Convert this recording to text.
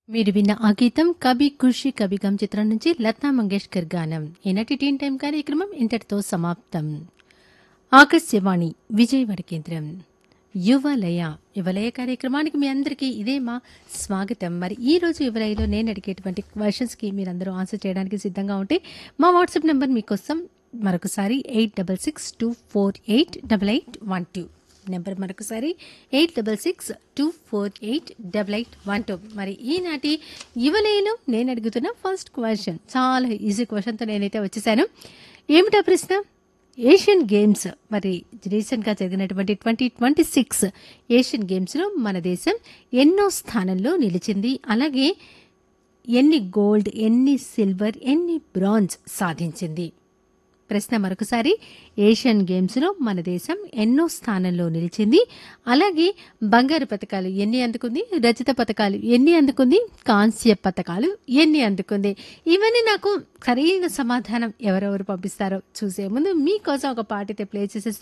మీరు విన్న ఆ గీతం కవి ఖుషి కవి గమ్ చిత్రం నుంచి లతా మంగేష్కర్ గానం ఈనాటి టీన్ టైం కార్యక్రమం ఇంతటితో సమాప్తం ఆకాశవాణి విజయవాడ కేంద్రం యువలయ యువలయ కార్యక్రమానికి మీ అందరికీ ఇదే మా స్వాగతం మరి ఈ రోజు యువలయలో నేను అడిగేటువంటి క్వశ్చన్స్కి మీరందరూ ఆన్సర్ చేయడానికి సిద్ధంగా ఉంటే మా వాట్సాప్ నెంబర్ మీకోసం మరొకసారి eight double six two four eight double eight one two number మరొకసారి eight double six two four eight double eight one two మరి ఈనాటి యువలయలో నేను అడుగుతున్న ఫస్ట్ క్వశ్చన్ చాలా ఈజీ క్వశ్చన్తో నేనైతే వచ్చేసాను ఏమిటా ప్రశ్న ఏషియన్ గేమ్స్ మరి రీసెంట్గా జరిగినటువంటి ట్వంటీ ట్వంటీ సిక్స్ ఏషియన్ గేమ్స్లో మన దేశం ఎన్నో స్థానంలో నిలిచింది అలాగే ఎన్ని గోల్డ్ ఎన్ని సిల్వర్ ఎన్ని బ్రాంజ్ సాధించింది ప్రశ్న మరొకసారి ఏషియన్ గేమ్స్లో మన దేశం ఎన్నో స్థానంలో నిలిచింది అలాగే బంగారు పథకాలు ఎన్ని అందుకుంది రజత పథకాలు ఎన్ని అందుకుంది కాంస్య పథకాలు ఎన్ని అందుకుంది ఇవన్నీ నాకు సరైన సమాధానం ఎవరెవరు పంపిస్తారో చూసే ముందు మీకోసం ఒక పాట అయితే ప్లే చేసేసి